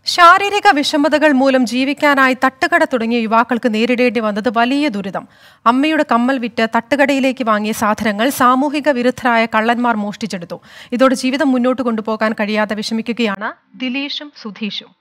ശാരീരിക വിഷമതകൾ മൂലം ജീവിക്കാനായി തട്ടുകട തുടങ്ങിയ യുവാക്കൾക്ക് നേരിടേണ്ടി വന്നത് വലിയ ദുരിതം അമ്മയുടെ കമ്മൽ വിറ്റ് തട്ടുകടയിലേക്ക് വാങ്ങിയ സാധനങ്ങൾ സാമൂഹിക വിരുദ്ധരായ കള്ളന്മാർ മോഷ്ടിച്ചെടുത്തു ഇതോടെ ജീവിതം മുന്നോട്ട് കൊണ്ടുപോകാൻ കഴിയാതെ വിഷമിക്കുകയാണ് ദിലീഷും സുധീഷും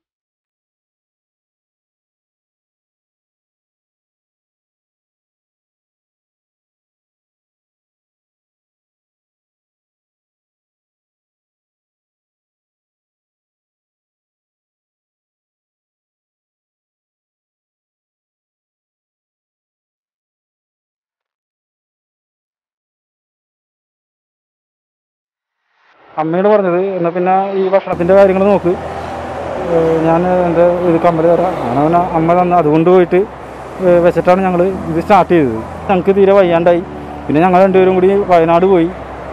അമ്മയോട് പറഞ്ഞത് എന്നാൽ പിന്നെ ഈ ഭക്ഷണത്തിൻ്റെ കാര്യങ്ങൾ നോക്ക് ഏഹ് ഞാൻ എൻ്റെ ഇത് കമ്മൽ തരാം അങ്ങനെ പിന്നെ അമ്മ തന്ന അതുകൊണ്ട് പോയിട്ട് ഏഹ് വെച്ചിട്ടാണ് ഞങ്ങൾ ഇത് സ്റ്റാർട്ട് ചെയ്തത് ഞങ്ങൾക്ക് തീരെ വയ്യാണ്ടായി പിന്നെ ഞങ്ങൾ രണ്ടുപേരും കൂടി വയനാട് പോയി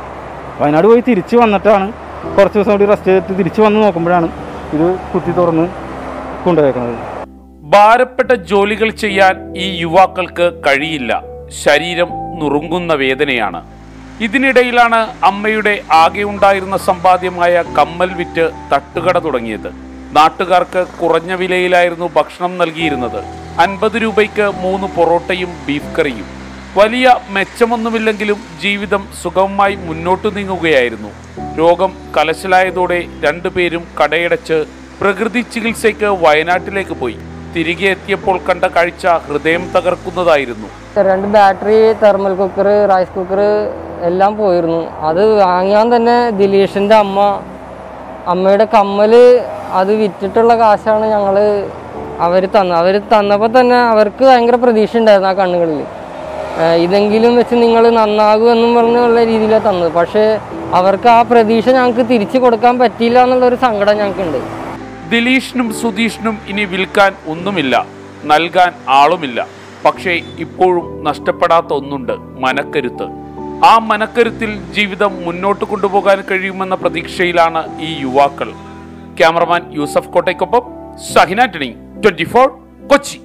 വയനാട് പോയി തിരിച്ച് വന്നിട്ടാണ് കുറച്ച് ദിവസം കൂടി റെസ്റ്റ് ചെയ്തിട്ട് തിരിച്ച് വന്ന് നോക്കുമ്പോഴാണ് ഇത് കുത്തി തുറന്ന് കൊണ്ടുപോയേക്കുന്നത് ഭാരപ്പെട്ട ജോലികൾ ചെയ്യാൻ ഈ യുവാക്കൾക്ക് കഴിയില്ല ശരീരം നുറുങ്ങുന്ന വേദനയാണ് ഇതിനിടയിലാണ് അമ്മയുടെ ആകെ ഉണ്ടായിരുന്ന സമ്പാദ്യമായ കമ്മൽ വിറ്റ് തട്ടുകട തുടങ്ങിയത് നാട്ടുകാർക്ക് കുറഞ്ഞ വിലയിലായിരുന്നു ഭക്ഷണം നൽകിയിരുന്നത് അൻപത് രൂപയ്ക്ക് മൂന്ന് പൊറോട്ടയും ബീഫ് കറിയും വലിയ മെച്ചമൊന്നുമില്ലെങ്കിലും ജീവിതം സുഗമമായി മുന്നോട്ടു നീങ്ങുകയായിരുന്നു രോഗം കലശലായതോടെ രണ്ടുപേരും കടയടച്ച് പ്രകൃതി ചികിത്സയ്ക്ക് വയനാട്ടിലേക്ക് പോയി തിരികെ എത്തിയപ്പോൾ കണ്ട കാഴ്ച ഹൃദയം തകർക്കുന്നതായിരുന്നു രണ്ട് battery thermal cooker rice cooker എല്ലാം പോയിരുന്നു അത് വാങ്ങാൻ തന്നെ ദിലീഷിൻ്റെ അമ്മ അമ്മയുടെ കമ്മല് അത് വിറ്റിട്ടുള്ള കാശാണ് ഞങ്ങൾ അവർ തന്നത് അവർ തന്നപ്പോൾ തന്നെ അവർക്ക് ഭയങ്കര പ്രതീക്ഷ ഉണ്ടായിരുന്നു ആ കണ്ണുകളിൽ ഏഹ് ഇതെങ്കിലും വെച്ച് നിങ്ങൾ നന്നാകുമെന്നും പറഞ്ഞുള്ള രീതിയിലാണ് തന്നത് പക്ഷേ അവർക്ക് ആ പ്രതീക്ഷ ഞങ്ങൾക്ക് തിരിച്ചു കൊടുക്കാൻ പറ്റിയില്ല എന്നുള്ളൊരു സങ്കടം ഞങ്ങൾക്കുണ്ട് ദിലീഷിനും സുധീഷിനും ഇനി വിൽക്കാൻ ഒന്നുമില്ല നൽകാൻ ആളുമില്ല പക്ഷേ ഇപ്പോഴും നഷ്ടപ്പെടാത്ത ഒന്നുണ്ട് മനക്കരുത്ത് ആ മനക്കരുത്തിൽ ജീവിതം മുന്നോട്ട് കൊണ്ടുപോകാൻ കഴിയുമെന്ന പ്രതീക്ഷയിലാണ് ഈ യുവാക്കൾ ക്യാമറമാൻ യൂസഫ് കോട്ടയ്ക്കൊപ്പം ഷഹിന ടെണി ട്വന്റി കൊച്ചി